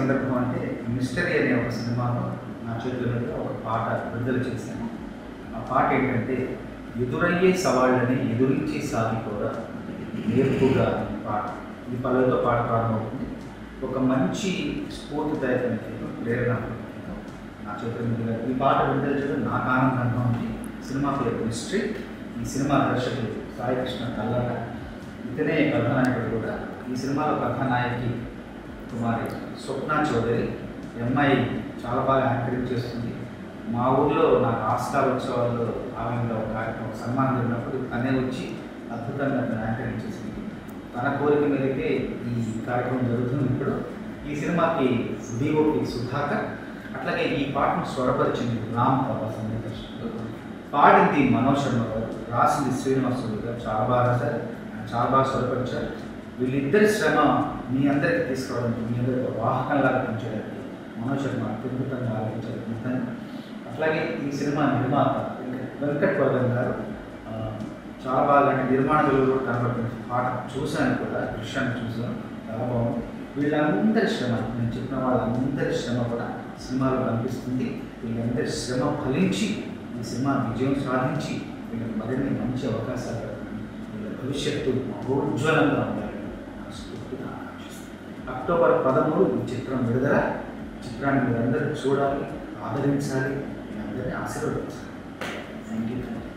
సందర్భం అంటే మిస్టరీ అనే ఒక సినిమాలో నా చేతుల మీదుగా ఒక పాట విడుదల చేశాను ఆ పాట ఏంటంటే ఎదురయ్యే సవాళ్ళని ఎదురించి సాగిపోరా నేర్పుగా అనే పాట ఈ పల్లెతో పాట ప్రారంభమవుతుంది ఒక మంచి స్ఫూర్తిదాయకమైన ప్రేరణ పొందుతున్నాను. నా చేతుల మీదుగా ఈ పాట విడుదల చేయడం నాకు ఆనందంగా ఉంది సినిమా పేరు మిస్టరీ ఈ సినిమా దర్శకుడు సాయి కృష్ణ కల్లాడ ఇతనే కథానాయకుడు కూడా ఈ సినిమాలో కథానాయకి కుమారి స్వప్న చౌదరి ఈ అమ్మాయి చాలా బాగా యాంకరింగ్ చేస్తుంది మా ఊర్లో నాకు ఆస్కార్ ఉత్సవాల్లో ఆమెలో ఒక కార్యక్రమం ఒక సన్మానం జరిగినప్పుడు తనే వచ్చి అద్భుతంగా తను యాంకరింగ్ చేసింది తన కోరిక మేరకే ఈ కార్యక్రమం జరుగుతుంది ఇప్పుడు ఈ సినిమాకి డిఓపి సుధాకర్ అట్లాగే ఈ పాటను స్వరపరిచింది రామ్ ప్రభా సంగీత దర్శకుడు పాడింది మనోజ్ శర్మ గారు రాసింది శ్రీనివాసుడు గారు చాలా బాగా రాశారు ఆయన చాలా బాగా స్వరపరిచారు వీళ్ళిద్దరి శ్రమ మీ అందరికీ తీసుకురావడానికి మీ అందరికి ఒక వాహకంలాగా పనిచేయడానికి మనోజ్ శర్మ అత్యద్భుతంగా ఆలోచించారు అద్భుతంగా అట్లాగే ఈ సినిమా నిర్మాత వెంకట్ వర్ధన్ గారు ఆ, చాలా బాగా అంటే నిర్మాణ విలువలు కూడా కనబడుతుంది పాట చూశాను కూడా దృశ్యాన్ని చూసాను చాలా బాగుంది వీళ్ళందరి శ్రమ నేను చెప్పిన వాళ్ళందరి శ్రమ కూడా సినిమాలో కనిపిస్తుంది వీళ్ళందరి శ్రమ ఫలించి ఈ సినిమా విజయం సాధించి వీళ్ళకి మరిన్ని మంచి అవకాశాలు కలుగుతాయి. వీళ్ళ భవిష్యత్తు మహోజ్వలంగా ఉండాలని మనస్ఫూర్తిగా ఆకాంక్షిస్తున్నాను. అక్టోబర్ పదమూడు ఈ చిత్రం విడుదల చిత్రాన్ని మీరందరూ చూడాలి ఆదరించాలి మీ అందరినీ ఆశీర్వదించాలి థ్యాంక్ యూ